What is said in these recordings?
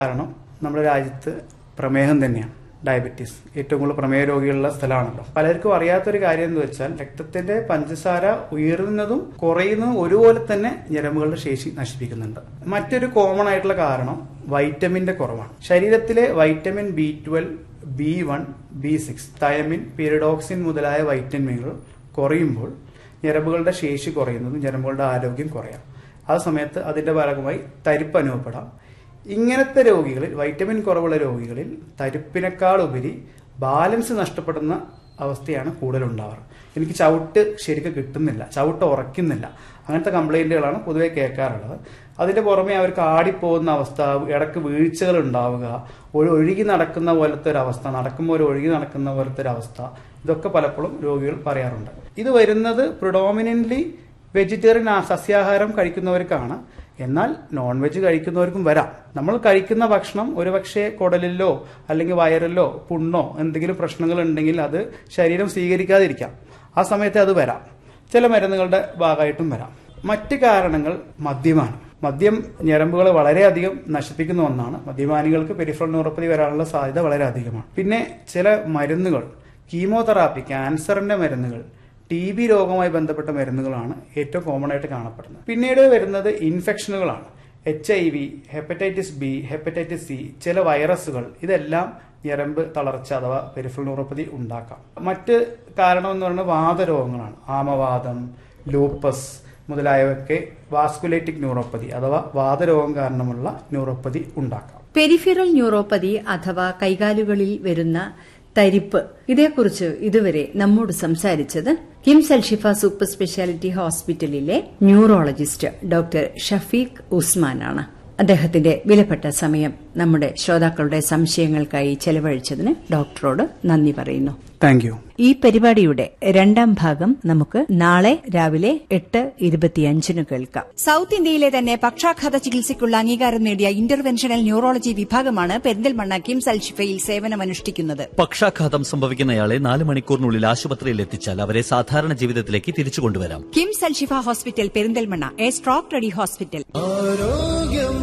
കാരണം നമ്മുടെ രാജ്യത്ത് പ്രമേഹം തന്നെയാണ് ഡയബറ്റീസ് ഏറ്റവും കൂടുതൽ പ്രമേഹ രോഗികളുള്ള സ്ഥലമാണല്ലോ പലർക്കും അറിയാത്തൊരു കാര്യം എന്ന് വെച്ചാൽ രക്തത്തിന്റെ പഞ്ചസാര ഉയരുന്നതും കുറയുന്നതും ഒരുപോലെ തന്നെ ഞരമ്പുകളുടെ ശേഷി നശിപ്പിക്കുന്നുണ്ട് മറ്റൊരു കോമൺ ആയിട്ടുള്ള കാരണം വൈറ്റമിന്റെ കുറവാണ് ശരീരത്തിലെ vitamin B twelve B one B six thiamine pyridoxine മുതലായ വൈറ്റമിനുകൾ കുറയുമ്പോൾ ഞരമ്പുകളുടെ ശേഷി കുറയുന്നതും ഞരമ്പുകളുടെ ആരോഗ്യം കുറയാം ആ സമയത്ത് അതിന്റെ ഭാഗമായി തരിപ്പ് അനുഭവപ്പെടാം ഇങ്ങനത്തെ രോഗികളിൽ വൈറ്റമിൻ കുറവുള്ള രോഗികളിൽ തരിപ്പിനേക്കാൾ ഉപരി ബാലൻസ് നഷ്ടപ്പെടുന്ന അവസ്ഥയാണ് കൂടുതൽ ഉണ്ടാവാറ് എനിക്ക് ചവിട്ട് ശരിക്കും കിട്ടുന്നില്ല ചവിട്ട് ഉറക്കുന്നില്ല അങ്ങനത്തെ കംപ്ലൈന്റുകളാണ് പൊതുവെ കേൾക്കാറുള്ളത് അതിന്റെ പുറമെ അവർക്ക് ആടിപ്പോകുന്ന അവസ്ഥ ഇടക്ക് വീഴ്ചകൾ ഉണ്ടാവുക ഒരു ഒഴുകി നടക്കുന്ന പോലത്തെ ഒരു അവസ്ഥ നടക്കുമ്പോൾ ഒരു ഒഴുകി നടക്കുന്ന പോലത്തെ ഒരു അവസ്ഥ ഇതൊക്കെ പലപ്പോഴും രോഗികൾ പറയാറുണ്ട് ഇത് വരുന്നത് പ്രിഡോമിനന്റ്ലി വെജിറ്റേറിയൻ ആ- സസ്യാഹാരം കഴിക്കുന്നവർക്കാണ് എന്നാൽ നോൺ വെജ് കഴിക്കുന്നവർക്കും വരാം നമ്മൾ കഴിക്കുന്ന ഭക്ഷണം ഒരുപക്ഷെ കുടലിലോ അല്ലെങ്കിൽ വയറിലോ പുണ്ണോ എന്തെങ്കിലും പ്രശ്നങ്ങൾ ഉണ്ടെങ്കിൽ അത് ശരീരം സ്വീകരിക്കാതിരിക്കാം ആ സമയത്ത് അത് വരാം ചില മരുന്നുകളുടെ ഭാഗമായിട്ടും വരാം മറ്റ് കാരണങ്ങൾ മദ്യമാണ് മദ്യം ഞരമ്പുകളെ വളരെയധികം നശിപ്പിക്കുന്ന ഒന്നാണ് മദ്യപാനികൾക്ക് പെരിഫറൽ ന്യൂറോപ്പതി വരാനുള്ള സാധ്യത വളരെ അധികമാണ് പിന്നെ ചില മരുന്നുകൾ കീമോതെറാപ്പി ക്യാൻസറിന്റെ മരുന്നുകൾ ടി ബി രോഗവുമായി ബന്ധപ്പെട്ട മരുന്നുകളാണ് ഏറ്റവും കോമൺ ആയിട്ട് കാണപ്പെടുന്നത് പിന്നീട് വരുന്നത് ഇൻഫെക്ഷനുകളാണ് H I V hepatitis B hepatitis C ചില വൈറസുകൾ ഇതെല്ലാം ഞരമ്പ് തളർച്ച അഥവാ പെരിഫറൽ ന്യൂറോപ്പതി ഉണ്ടാക്കാം മറ്റ് കാരണം എന്ന് പറയുന്നത് വാതരോഗങ്ങളാണ് ആമവാദം ലൂപ്പസ് മുതലായവയൊക്കെ വാസ്കുലേറ്റിക് ന്യൂറോപ്പതി അഥവാ വാതരോഗം കാരണമുള്ള ന്യൂറോപ്പതി ഉണ്ടാക്കാം പെരിഫറൽ ന്യൂറോപ്പതി അഥവാ കൈകാലുകളിൽ വരുന്ന തരിപ്പ് ഇതേക്കുറിച്ച് ഇതുവരെ നമ്മോട് സംസാരിച്ചത് കിംസ് അൽഷിഫ സൂപ്പർ സ്പെഷ്യാലിറ്റി ഹോസ്പിറ്റലിലെ ന്യൂറോളജിസ്റ്റ് ഡോക്ടർ ഷഫീഖ് ഉസ്മാനാണ് അദ്ദേഹത്തിന്റെ വിലപ്പെട്ട സമയം നമ്മുടെ ശ്രോതാക്കളുടെ സംശയങ്ങൾക്കായി ചെലവഴിച്ചതിന് ഡോക്ടറോട് നന്ദി പറയുന്നു താങ്ക് യു ഈ പരിപാടിയുടെ രണ്ടാം ഭാഗം നമുക്ക് നാളെ രാവിലെ എട്ട് ഇരുപത്തിയഞ്ചിന് കേൾക്കാം സൌത്ത് ഇന്ത്യയിലെ തന്നെ പക്ഷാഘാത ചികിത്സയ്ക്കുള്ള അംഗീകാരം നേടിയ ഇന്റർവെൻഷണൽ ന്യൂറോളജി വിഭാഗമാണ് പെരിന്തൽമണ്ണ കിംസ് അൽഷിഫയിൽ സേവനമനുഷ്ഠിക്കുന്നത് പക്ഷാഘാതം സംഭവിക്കുന്നയാളെ നാല് മണിക്കൂറിനുള്ളിൽ ആശുപത്രിയിൽ എത്തിച്ചാൽ അവരെ സാധാരണ ജീവിതത്തിലേക്ക് തിരിച്ചു കൊണ്ടുവരാം KIMS Al Shifa hospital Perinthalmanna A stroke ready hospital ആരോഗ്യം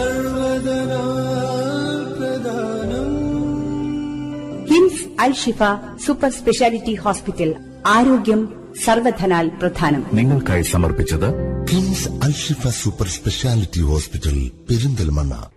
സർവദനാ പ്രധാനം KIMS Al Shifa super speciality hospital ആരോഗ്യം സർവധനാൽ പ്രധാനം നിങ്ങൾക്കായി സമർപ്പിച്ചത് KIMS Al Shifa super speciality hospital Perinthalmanna